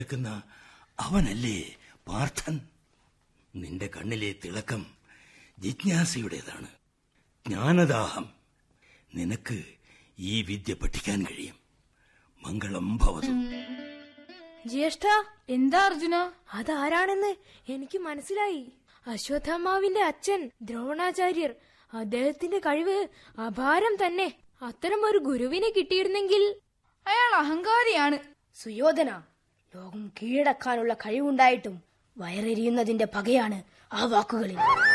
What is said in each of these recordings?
നിൽക്കുന്ന അവനല്ലേ പാർത്ഥൻ നിന്റെ കണ്ണിലെ തിളക്കം ജിജ്ഞാസയുടേതാണ് ജ്ഞാനദാഹം നിനക്ക് ഈ വിദ്യ പഠിക്കാൻ കഴിയും മംഗളം ഭവതു ജ്യേഷ്ഠ എന്താ അർജുന അതാരാണെന്ന് എനിക്ക് മനസ്സിലായി അശ്വത്ഥമാവിന്റെ അച്ഛൻ ദ്രോണാചാര്യർ അദ്ദേഹത്തിന്റെ കഴിവ് അപാരം തന്നെ അത്തരം ഒരു ഗുരുവിനെ കിട്ടിയിരുന്നെങ്കിൽ അയാൾ അഹങ്കാരിയാണ് സുയോധന ലോകം കീഴടക്കാനുള്ള കഴിവുണ്ടായിട്ടും വയറെരിയുന്നതിന്റെ പകയാണ് ആ വാക്കുകളിൽ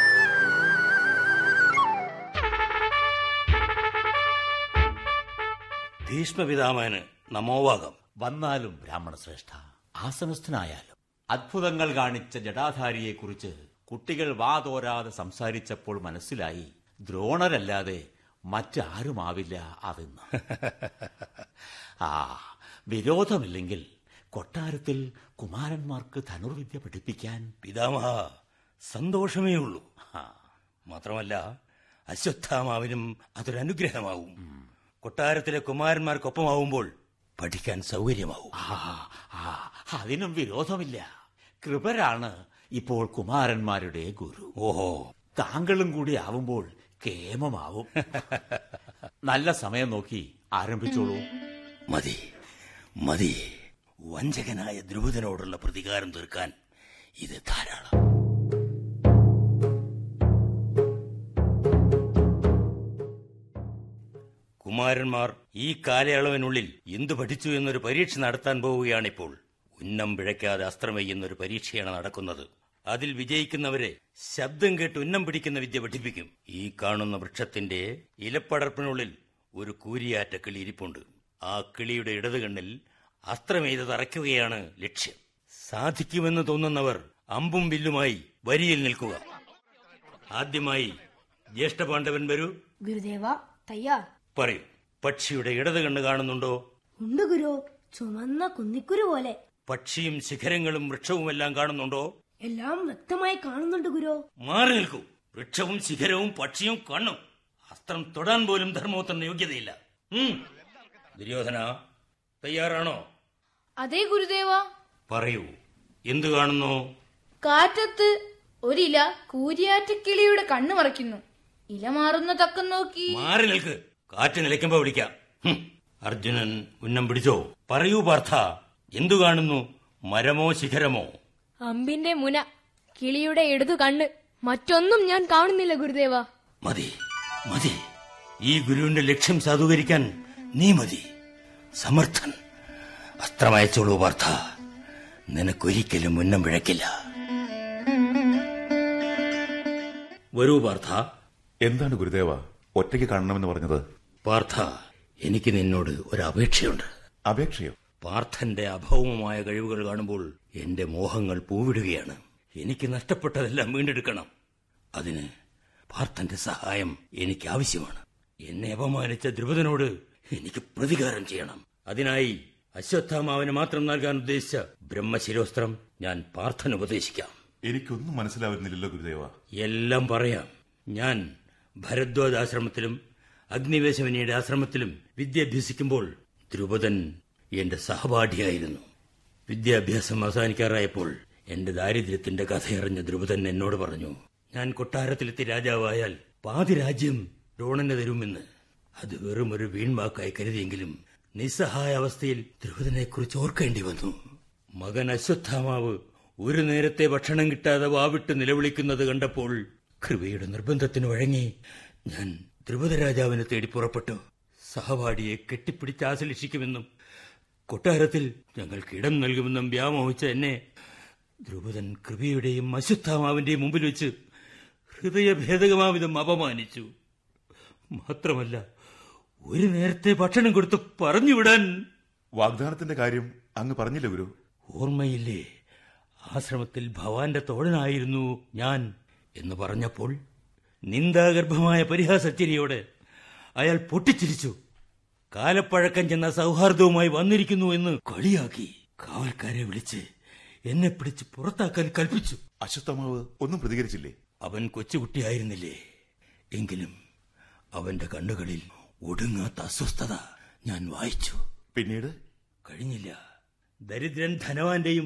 ഭീഷ്മപിതാമഹന് നമോവാകം വന്നാലും ബ്രാഹ്മണ ശ്രേഷ്ഠ ആസനസ്ഥനായാലും അത്ഭുതങ്ങൾ കാണിച്ച ജടാധാരിയെക്കുറിച്ച് കുട്ടികൾ വാതോരാതെ സംസാരിച്ചപ്പോൾ മനസ്സിലായി ദ്രോണരല്ലാതെ മറ്റാരുമാവില്ല അതെന്ന് ആ വിരോധമില്ലെങ്കിൽ കൊട്ടാരത്തിൽ കുമാരന്മാർക്ക് ധനുർവിദ്യ പഠിപ്പിക്കാൻ പിതാമഹ സന്തോഷമേ ഉള്ളൂ മാത്രമല്ല അശ്വത്ഥാമാവിനും അതൊരനുഗ്രഹമാവും കൊട്ടാരത്തിലെ കുമാരന്മാർക്കൊപ്പമാവുമ്പോൾ പഠിക്കാൻ സൗകര്യമാവും ആ, ആ, അതിനും വിരോധമില്ല കൃപരാണ് ഇപ്പോൾ കുമാരന്മാരുടെ ഗുരു ഓഹോ താങ്കളും കൂടി ആവുമ്പോൾ കേമമാവും നല്ല സമയം നോക്കി ആരംഭിച്ചോളൂ മതി മതി വഞ്ചകനായ ദ്രുപദനോടുള്ള പ്രതികാരം തീർക്കാൻ ഇത് ധാരാളം കുമാരന്മാർ ഈ കാലയളവിനുള്ളിൽ എന്തു പഠിച്ചു എന്നൊരു പരീക്ഷ നടത്താൻ പോവുകയാണിപ്പോൾ ഉന്നം പിഴയ്ക്കാതെ അസ്ത്രമെയ്യുന്നൊരു പരീക്ഷയാണ് നടക്കുന്നത് അതിൽ വിജയിക്കുന്നവരെ ശബ്ദം കേട്ട് ഉന്നം പിടിക്കുന്ന വിദ്യ പഠിപ്പിക്കും ഈ കാണുന്ന വൃക്ഷത്തിന്റെ ഇലപ്പടർപ്പിനുള്ളിൽ ഒരു കൂരിയാറ്റ കിളി ഇരിപ്പുണ്ട് ആ കിളിയുടെ ഇടത് കണ്ണിൽ അസ്ത്രമെയ്ത് തറയ്ക്കുകയാണ് ലക്ഷ്യം സാധിക്കുമെന്ന് തോന്നുന്നവർ അമ്പും വില്ലുമായി വരിയിൽ നിൽക്കുക ആദ്യമായി ജ്യേഷ്ഠപാണ്ഡവൻ വരൂ ഗുരുദേവ തയ്യാർ പറയൂ പക്ഷിയുടെ ഇടത് കണ്ണ് കാണുന്നുണ്ടോ ഉണ്ട് ഗുരു ചുമന്ന കുന്നിക്കുരു പോലെ പക്ഷിയും ശിഖരങ്ങളും വൃക്ഷവുമെല്ലാം കാണുന്നുണ്ടോ എല്ലാം വ്യക്തമായി കാണുന്നുണ്ട് ഗുരു മാറി നിൽക്കൂ വൃക്ഷവും ശിഖരവും പക്ഷിയും കണ്ണും അസ്ത്രം തൊടാൻ പോലും ധർമ്മോത്തറിന് യോഗ്യതയില്ല ഉം. ദുര്യോധന തയ്യാറാണോ അതേ ഗുരുദേവ പറയൂ എന്തു കാണുന്നു കാറ്റത്ത് ഒരില കൂരിയാറ്റക്കിളിയുടെ കണ്ണു മറയ്ക്കുന്നു ഇല മാറുന്ന തക്കം നോക്കി മാറി നിൽക്ക് കാറ്റ് നിലയ്ക്കുമ്പോ വിളിക്കാം ഹും. അർജുനൻ ഉന്നം പിടിച്ചോ പറയൂ പാർത്ഥ എന്തു കാണുന്നു മരമോ ശിഖരമോ അമ്പിന്റെ മുന കിളിയുടെ ഇടതു കണ്ണ് മറ്റൊന്നും ഞാൻ കാണുന്നില്ല ഗുരുദേവ മതി മതി ഈ ഗുരുവിന്റെ ലക്ഷ്യം സാധൂകരിക്കാൻ നീ മതി സമർത്ഥൻ അസ്ത്രമയച്ചോളൂ പാർത്ഥ നിനക്കൊരിക്കലും ഉന്നം പിഴക്കില്ല വരൂ പാർത്ഥ എന്താണ് ഗുരുദേവ ഒറ്റയ്ക്ക് കാണണമെന്ന് പറഞ്ഞത് പാർത്ഥ എനിക്ക് നിന്നോട് ഒരു അപേക്ഷയുണ്ട് അപേക്ഷയോ പാർത്ഥന്റെ അഭൗമമായ കഴിവുകൾ കാണുമ്പോൾ എന്റെ മോഹങ്ങൾ പൂവിടുകയാണ് എനിക്ക് നഷ്ടപ്പെട്ടതെല്ലാം വീണ്ടെടുക്കണം അതിന് പാർത്ഥന്റെ സഹായം എനിക്ക് ആവശ്യമാണ് എന്നെ അപമാനിച്ച ദ്രുപദനോട് എനിക്ക് പ്രതികാരം ചെയ്യണം അതിനായി അശ്വത്ഥാമാവിന് മാത്രം നൽകാൻ ഉദ്ദേശിച്ച ബ്രഹ്മശിരോസ്ത്രം ഞാൻ പാർത്ഥന് ഉപദേശിക്കാം എനിക്കൊന്നും മനസ്സിലാവുന്നില്ലല്ലോ ഗുരുദേവ എല്ലാം പറയാം ഞാൻ ഭരദ്വാജ് ആശ്രമത്തിലും അഗ്നിവേശവനിയുടെ ആശ്രമത്തിലും വിദ്യ അഭ്യസിക്കുമ്പോൾ ദ്രുപദൻ എന്റെ സഹപാഠിയായിരുന്നു വിദ്യാഭ്യാസം അവസാനിക്കാറായപ്പോൾ എന്റെ ദാരിദ്ര്യത്തിന്റെ കഥയറിഞ്ഞ ദ്രുപദൻ എന്നോട് പറഞ്ഞു ഞാൻ കൊട്ടാരത്തിലെത്തി രാജാവായാൽ പാതി രാജ്യം ദ്രോണന് തരുമെന്ന് അത് വെറും ഒരു വീൺവാക്കായി കരുതിയെങ്കിലും നിസ്സഹായ അവസ്ഥയിൽ ദ്രുപദനെക്കുറിച്ച് ഓർക്കേണ്ടി വന്നു മകൻ അശ്വത്ഥാമാവ് ഒരു നേരത്തെ ഭക്ഷണം കിട്ടാതെ വാവിട്ട് നിലവിളിക്കുന്നത് കണ്ടപ്പോൾ കൃപയുടെ നിർബന്ധത്തിന് വഴങ്ങി ഞാൻ ദ്രുപദ രാജാവിനെ തേടി പുറപ്പെട്ടു സഹപാഠിയെ കെട്ടിപ്പിടിച്ച് ആശ്ലേഷിക്കുമെന്നും കൊട്ടാരത്തിൽ ഞങ്ങൾക്ക് ഇടം നൽകുമെന്നും വ്യാമോഹിച്ച എന്നെ ദ്രുപദൻ കൃപയുടെയും അശ്വത്ഥാമാവിന്റെയും മുമ്പിൽ വെച്ച് ഹൃദയഭേദകമാവിധം അപമാനിച്ചു മാത്രമല്ല ഒരു നേരത്തെ ഭക്ഷണം കൊടുത്ത് പറഞ്ഞുവിടാൻ വാഗ്ദാനത്തിന്റെ കാര്യം അങ്ങ് പറഞ്ഞില്ല ഗുരു ഓർമ്മയില്ലേ ആശ്രമത്തിൽ ഭവാന്റെ തോഴനായിരുന്നു ഞാൻ എന്ന് പറഞ്ഞപ്പോൾ നിന്ദാഗർഭമായ പരിഹാസച്ചരിയോടെ അയാൾ പൊട്ടിച്ചിരിച്ചു കാലപ്പഴക്കം ചെന്ന സൗഹാർദ്ദവുമായി വന്നിരിക്കുന്നു എന്ന് കളിയാക്കി കാവൽക്കാരെ വിളിച്ച് എന്നെ പിടിച്ച് പുറത്താക്കാൻ കൽപ്പിച്ചു അശ്വത്ഥമാവ് ഒന്നും പ്രതികരിച്ചില്ലേ അവൻ കൊച്ചുകുട്ടിയായിരുന്നില്ലേ എങ്കിലും അവന്റെ കണ്ണുകളിൽ ഒടുങ്ങാത്ത അസ്വസ്ഥത ഞാൻ വായിച്ചു പിന്നീട് കഴിഞ്ഞില്ല ദരിദ്രൻ ധനവാന്റെയും